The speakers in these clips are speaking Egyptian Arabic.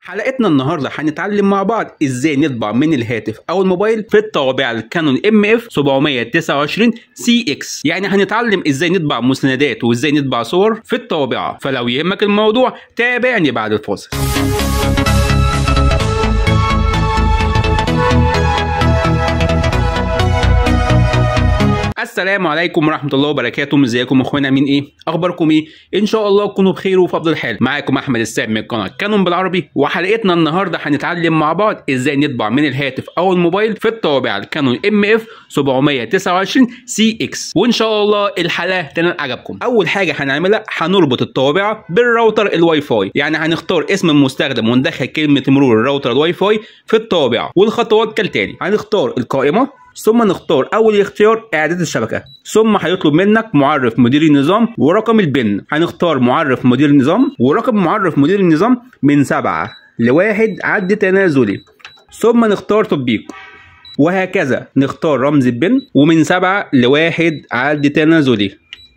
حلقتنا النهارده هنتعلم مع بعض ازاي نطبع من الهاتف او الموبايل في الطوابع الكانون ام اف 729 سي اكس يعني هنتعلم ازاي نطبع مسندات وازاي نطبع صور في الطوابعه فلو يهمك الموضوع تابعني بعد الفاصل السلام عليكم ورحمة الله وبركاته ازيكم اخوانا عاملين ايه؟ اخباركم ايه؟ ان شاء الله تكونوا بخير وفي افضل حال معاكم احمد السام من قناة كانون بالعربي وحلقتنا النهاردة هنتعلم مع بعض ازاي نطبع من الهاتف او الموبايل في الطوابع الكانون ام اف 729 سي اكس وان شاء الله الحلقة تنال عجبكم اول حاجة هنعملها هنربط الطوابع بالراوتر الواي فاي يعني هنختار اسم المستخدم وندخل كلمة مرور الراوتر الواي فاي في الطوابع والخطوات كالتالي هنختار القائمة ثم نختار اول اختيار اعداد الشبكه ثم هيطلب منك معرف مدير النظام ورقم البن هنختار معرف مدير النظام ورقم معرف مدير النظام من سبعة لواحد عد تنازلي ثم نختار تطبيق وهكذا نختار رمز البن ومن سبعة لواحد عد تنازلي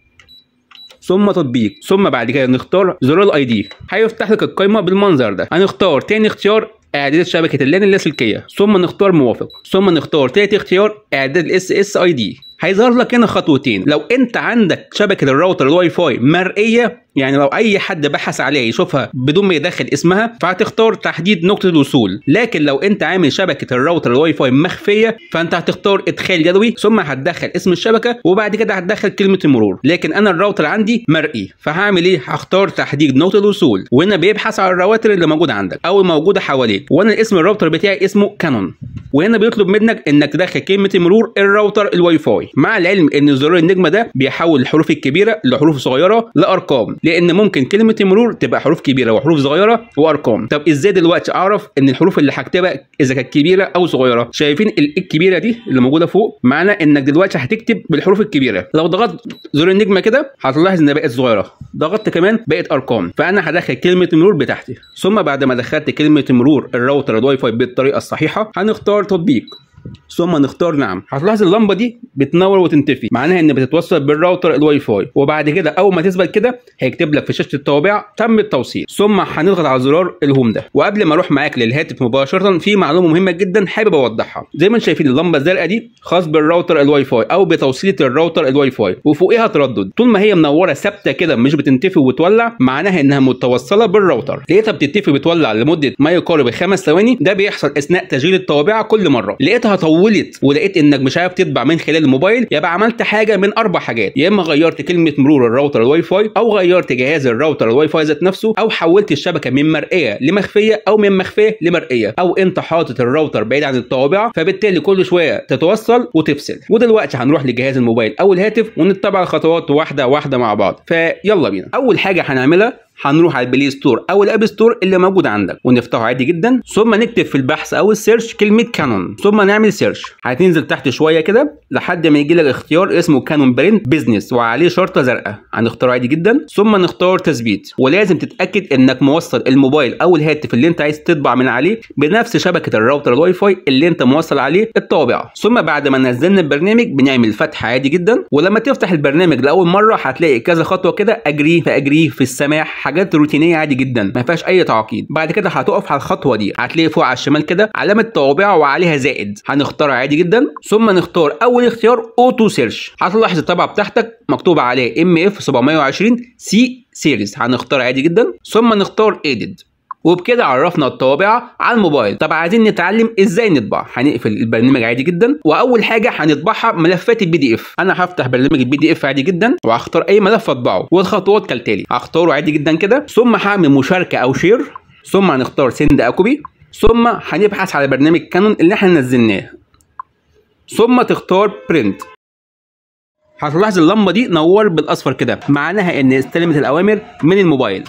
ثم تطبيق ثم بعد كده نختار زرار الاي دي هيفتح لك القائمه بالمنظر ده هنختار تاني اختيار اعداد شبكه اللان اللاسلكيه ثم نختار موافق ثم نختار تالت اختيار اعداد الاس اس اي دي هيظهر لك هنا خطوتين لو انت عندك شبكه الراوتر الواي فاي مرئيه يعني لو اي حد بحث عليها يشوفها بدون ما يدخل اسمها فهتختار تحديد نقطه الوصول لكن لو انت عامل شبكه الراوتر الواي فاي مخفيه فانت هتختار ادخال يدوي ثم هتدخل اسم الشبكه وبعد كده هتدخل كلمه المرور لكن انا الراوتر عندي مرئي فهعمل ايه هختار تحديد نقطه الوصول وهنا بيبحث على الرواتر اللي موجوده عندك او الموجوده حواليك وانا اسم الراوتر بتاعي اسمه كانون وهنا بيطلب منك انك تدخل كلمه المرور الراوتر الواي فاي مع العلم ان زرار النجمه ده بيحول الحروف الكبيره لحروف صغيره لارقام لان ممكن كلمه المرور تبقى حروف كبيره وحروف صغيره وارقام طب ازاي دلوقتي اعرف ان الحروف اللي هكتبها اذا كانت كبيره او صغيره شايفين الكبيره دي اللي موجوده فوق معنى انك دلوقتي هتكتب بالحروف الكبيره لو ضغطت زر النجمه كده هتلاحظ ان بقت صغيره ضغطت كمان بقت ارقام فانا هدخل كلمه المرور بتاعتي ثم بعد ما دخلت كلمه المرور الراوتر الواي فاي بالطريقه الصحيحه هنختار تطبيق ثم نختار نعم هتلاحظ اللمبه دي بتنور وتنطفي معناها ان بتتوصل بالراوتر الواي فاي وبعد كده اول ما تثبت كده هيكتب لك في شاشه الطوابع تم التوصيل ثم هنضغط على زرار الهوم ده وقبل ما اروح معاك للهاتف مباشره في معلومه مهمه جدا حابب اوضحها زي ما انتم شايفين اللمبه الزرقاء دي خاص بالراوتر الواي فاي او بتوصيله الراوتر الواي فاي وفوقيها تردد طول ما هي منوره ثابته كده مش بتنطفي وتولع معناها انها متوصله بالراوتر لقيتها بتنطفي وتولع لمده ما يقارب خمس ثواني ده بيحصل اثناء تشغيل الطوابع كل مره لقيتها طولت ولقيت انك مش عارف تطبع من خلال الموبايل يبقى عملت حاجه من اربع حاجات يا اما غيرت كلمه مرور الراوتر الواي فاي او غيرت جهاز الراوتر الواي فاي ذات نفسه او حولت الشبكه من مرئيه لمخفيه او من مخفيه لمرئيه او انت حاطط الراوتر بعيد عن الطوابع فبالتالي كل شويه تتوصل وتفصل ودلوقتي هنروح لجهاز الموبايل او الهاتف ونتبع الخطوات واحده واحده مع بعض فيلا بينا اول حاجه هنعملها هنروح على البلاي ستور او الاب ستور اللي موجود عندك ونفتحه عادي جدا ثم نكتب في البحث او السيرش كلمه كانون ثم نعمل سيرش هتنزل تحت شويه كده لحد ما يجي لك اختيار اسمه كانون برنت بيزنس وعليه شرطه زرقاء هنختاره عادي جدا ثم نختار تثبيت ولازم تتاكد انك موصل الموبايل او الهاتف اللي انت عايز تطبع من عليه بنفس شبكه الراوتر الواي فاي اللي انت موصل عليه الطابع ثم بعد ما نزلنا البرنامج بنعمل فتح عادي جدا ولما تفتح البرنامج لاول مره هتلاقي كذا خطوه كده اجريه فاجريه في السماح حاجات روتينيه عادي جدا ما فيهاش اي تعقيد بعد كده هتقف على الخطوه دي هتلاقي فوق على الشمال كده علامه طوابع وعليها زائد هنختارها عادي جدا ثم نختار اول اختيار اوتو سيرش هتلاحظ الطبعه بتاعتك مكتوب عليه ام اف 720 سي سيريز هنختار عادي جدا ثم نختار ايديد وبكده عرفنا الطوابع على الموبايل طب عايزين نتعلم ازاي نطبع هنقفل البرنامج عادي جدا واول حاجه هنطبعها ملفات البي دي اف انا هفتح برنامج البي دي اف عادي جدا وهختار اي ملف اطبعه والخطوات كالتالي هختاره عادي جدا كده ثم هعمل مشاركه او شير ثم هنختار سند او كوبي ثم هنبحث على برنامج كانون اللي احنا نزلناه ثم تختار برنت هتلاحظ اللمبه دي نور بالاصفر كده معناها ان استلمت الاوامر من الموبايل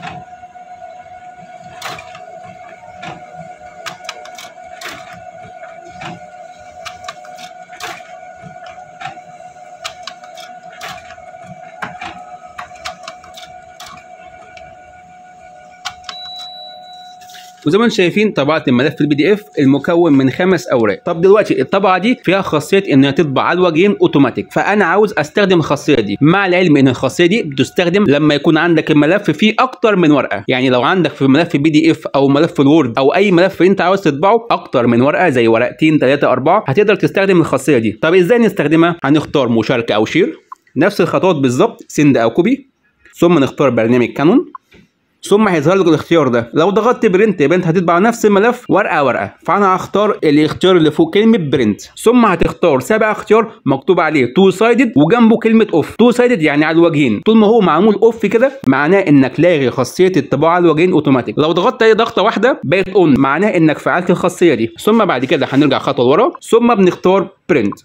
وزي ما انتم شايفين طبعت الملف البي دي اف المكون من خمس اوراق طب دلوقتي الطبعه دي فيها خاصيه انها تطبع على الوجهين اوتوماتيك فانا عاوز استخدم الخاصيه دي مع العلم ان الخاصيه دي بتستخدم لما يكون عندك الملف فيه اكتر من ورقه يعني لو عندك في ملف بي دي اف او ملف الوورد او اي ملف انت عاوز تطبعه اكتر من ورقه زي ورقتين ثلاثه اربعه هتقدر تستخدم الخاصيه دي طب ازاي نستخدمها هنختار مشاركه او شير نفس الخطوات بالظبط سند او كوبي ثم نختار برنامج كانون ثم هيظهر لك الاختيار ده لو ضغطت برنت يبقى انت هتطبع نفس الملف ورقه ورقه فانا هختار الاختيار اللي فوق كلمه برنت ثم هتختار سابع اختيار مكتوب عليه تو سايدد وجنبه كلمه اوف تو سايدد يعني على الوجهين طول ما هو معمول اوف كده معناه انك لاغي خاصيه الطباعه على الوجهين اوتوماتيك لو ضغطت اي ضغطه واحده بقت اون معناه انك فعلت الخاصيه دي ثم بعد كده هنرجع خطوه لورا ثم بنختار برنت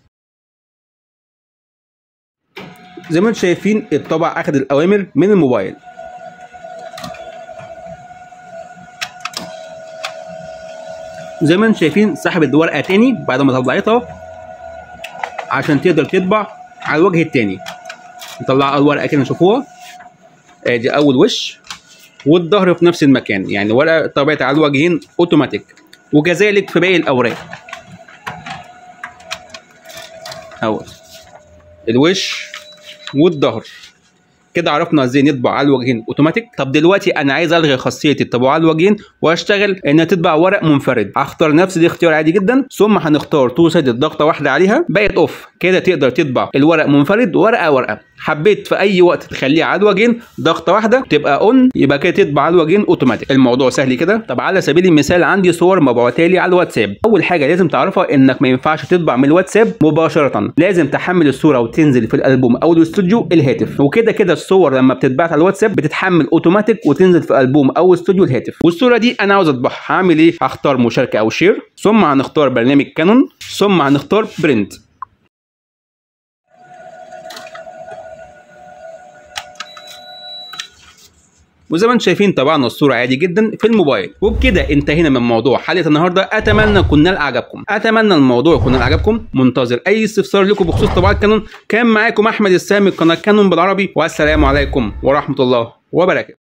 زي ما انتم شايفين الطبع اخذ الاوامر من الموبايل زي ما انتم شايفين سحبت ورقه تاني بعد ما طلعتها عشان تقدر تطبع على الوجه التاني نطلع الورقه كده نشوفوها ادي اول وش والظهر في نفس المكان يعني ورقه طبعت على الوجهين اوتوماتيك وكذلك في باقي الاوراق اهو الوش والظهر كده عرفنا ازاي نطبع على الوجهين اوتوماتيك طب دلوقتي انا عايز الغي خاصيه الطباعه على الوجهين واشتغل ان تطبع ورق منفرد هختار نفس الاختيار عادي جدا ثم هنختار تو سايد ضغطه واحده عليها بقت اوف كده تقدر تطبع الورق منفرد ورقه ورقه حبيت في اي وقت تخليه على الوجهين ضغطه واحده تبقى اون يبقى كده تطبع على الوجهين اوتوماتيك الموضوع سهل كده طب على سبيل المثال عندي صور مبعوثه لي على الواتساب اول حاجه لازم تعرفها انك ما ينفعش تطبع من الواتساب مباشره لازم تحمل الصوره وتنزل في الالبوم او الاستوديو الهاتف وكده كده الصور لما بتتبعت على الواتساب بتتحمل اوتوماتيك وتنزل في البوم او استوديو الهاتف والصوره دي انا عاوز اطبعها هعمل ايه هختار مشاركه او شير ثم هنختار برنامج كانون ثم هنختار برنت وزي ما انتم شايفين طبعنا الصوره عادي جدا في الموبايل وبكده انتهينا من موضوع حلقه النهارده اتمنى يكون نال اعجابكم اتمنى الموضوع يكون نال اعجابكم منتظر اي استفسار لكم بخصوص طباعه كانون كان معاكم احمد السامي قناه كانون بالعربي والسلام عليكم ورحمه الله وبركاته